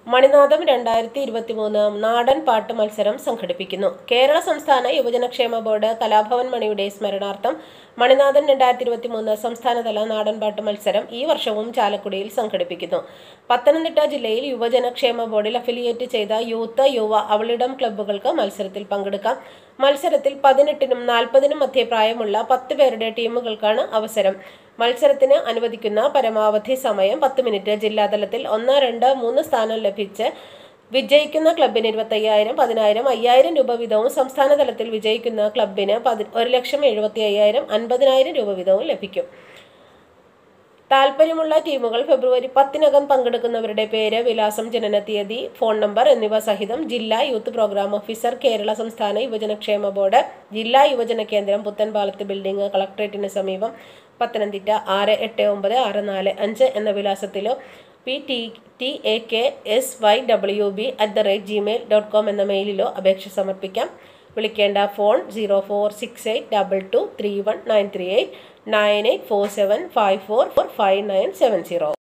മണിനാഥം രണ്ടായിരത്തി ഇരുപത്തി മൂന്ന് നാടൻ പാട്ട് മത്സരം സംഘടിപ്പിക്കുന്നു കേരള സംസ്ഥാന യുവജനക്ഷേമ ബോർഡ് കലാഭവൻ മണിയുടെ സ്മരണാർത്ഥം മണിനാഥൻ രണ്ടായിരത്തി ഇരുപത്തി മൂന്ന് സംസ്ഥാനതല നാടൻ പാട്ട് മത്സരം ഈ വർഷവും ചാലക്കുടിയിൽ സംഘടിപ്പിക്കുന്നു പത്തനംതിട്ട ജില്ലയിൽ യുവജനക്ഷേമ ബോർഡിൽ അഫിലിയേറ്റ് ചെയ്ത യൂത്ത് യുവ അവളിടം ക്ലബ്ബുകൾക്ക് മത്സരത്തിൽ പങ്കെടുക്കാം മത്സരത്തിൽ പതിനെട്ടിനും നാൽപ്പതിനും മധ്യേ പ്രായമുള്ള പത്ത് പേരുടെ ടീമുകൾക്കാണ് അവസരം മത്സരത്തിന് അനുവദിക്കുന്ന പരമാവധി സമയം പത്ത് മിനിറ്റ് ജില്ലാതലത്തിൽ ഒന്ന് രണ്ട് മൂന്ന് സ്ഥാനം ലഭിച്ച് വിജയിക്കുന്ന ക്ലബിന് ഇരുപത്തയ്യായിരം പതിനായിരം അയ്യായിരം രൂപ വീതവും സംസ്ഥാന തലത്തിൽ വിജയിക്കുന്ന ക്ലബിന് പതി ഒരു ലക്ഷം എഴുപത്തി അയ്യായിരം അൻപതിനായിരം രൂപ വീതവും ലഭിക്കും താല്പര്യമുള്ള ടീമുകൾ ഫെബ്രുവരി പത്തിനകം പങ്കെടുക്കുന്നവരുടെ പേര് വിലാസം ജനനത്തീയതി ഫോൺ നമ്പർ എന്നിവ സഹിതം ജില്ലാ യൂത്ത് പ്രോഗ്രാം ഓഫീസർ കേരള സംസ്ഥാന യുവജനക്ഷേമ ബോർഡ് ജില്ലാ യുവജന കേന്ദ്രം പുത്തൻപാലത്ത് ബിൽഡിംഗ് കളക്ട്രേറ്റിന് സമീപം പത്തനംതിട്ട ആറ് എട്ട് ഒമ്പത് ആറ് നാല് അഞ്ച് എന്ന വിലാസത്തിലോ P T T A K S Y W B at the rate gmail dot com എന്ന മെയിലിലോ അപേക്ഷ സമർപ്പിക്കാം വിളിക്കേണ്ട phone zero four six eight double two three one nine three eight nine eight four seven five four four five nine seven zero